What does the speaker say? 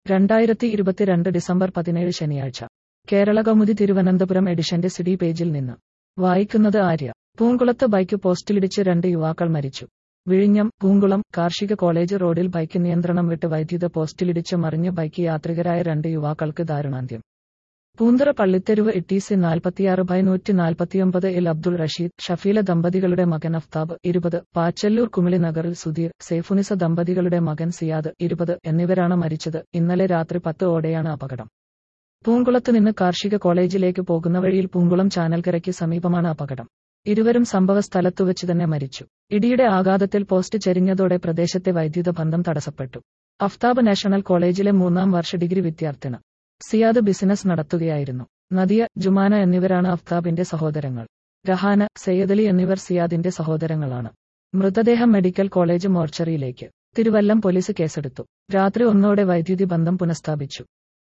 രണ്ടായിരത്തി ഇരുപത്തിരണ്ട് ഡിസംബർ പതിനേഴ് ശനിയാഴ്ച കേരള കൗമുദി തിരുവനന്തപുരം എഡിഷന്റെ സിഡി പേജിൽ നിന്ന് വായിക്കുന്നത് ആര്യ പൂങ്കുളത്ത് ബൈക്ക് പോസ്റ്റിലിടിച്ച് രണ്ട് യുവാക്കൾ മരിച്ചു വിഴിഞ്ഞം പൂങ്കുളം കാർഷിക കോളേജ് റോഡിൽ ബൈക്ക് നിയന്ത്രണം വിട്ട് വൈദ്യുത പോസ്റ്റിലിടിച്ച് മറിഞ്ഞ ബൈക്ക് യാത്രികരായ രണ്ട് യുവാക്കൾക്ക് ദാരുണാന്ത്യം പൂന്തറ പള്ളിത്തെരുവ് ഇട്ടീസി നാൽപ്പത്തിയാറ് ബൈ നൂറ്റി നാൽപ്പത്തിയൊമ്പത് എൽ അബ്ദുൾ റഷീദ് ഷഫീല ദമ്പതികളുടെ മകൻ അഫ്താബ് ഇരുപത് പാച്ചല്ലൂർ കുമിളി നഗറിൽ സുധീർ സേഫുനിസ ദമ്പതികളുടെ മകൻ സിയാദ് ഇരുപത് എന്നിവരാണ് മരിച്ചത് ഇന്നലെ രാത്രി പത്ത് ഓടെയാണ് അപകടം പൂങ്കുളത്ത് നിന്ന് കാർഷിക കോളേജിലേക്ക് പോകുന്ന വഴിയിൽ പൂങ്കുളം ചാനൽക്കരയ്ക്ക് സമീപമാണ് അപകടം ഇരുവരും സംഭവസ്ഥലത്തു വെച്ച് തന്നെ മരിച്ചു ഇടിയുടെ ആഘാതത്തിൽ പോസ്റ്റ് ചെരിഞ്ഞതോടെ പ്രദേശത്തെ വൈദ്യുത ബന്ധം തടസ്സപ്പെട്ടു അഫ്താബ് നാഷണൽ കോളേജിലെ മൂന്നാം വർഷ ഡിഗ്രി വിദ്യാർത്ഥിന സിയാദ് ബിസിനസ് നടത്തുകയായിരുന്നു നദിയ ജുമാന എന്നിവരാണ് അഫ്താബിന്റെ സഹോദരങ്ങൾ രഹാന സയ്യദലി എന്നിവർ സിയാദിന്റെ സഹോദരങ്ങളാണ് മൃതദേഹം മെഡിക്കൽ കോളേജ് മോർച്ചറിയിലേക്ക് തിരുവല്ലം പോലീസ് കേസെടുത്തു രാത്രി ഒന്നോടെ വൈദ്യുതി ബന്ധം പുനഃസ്ഥാപിച്ചു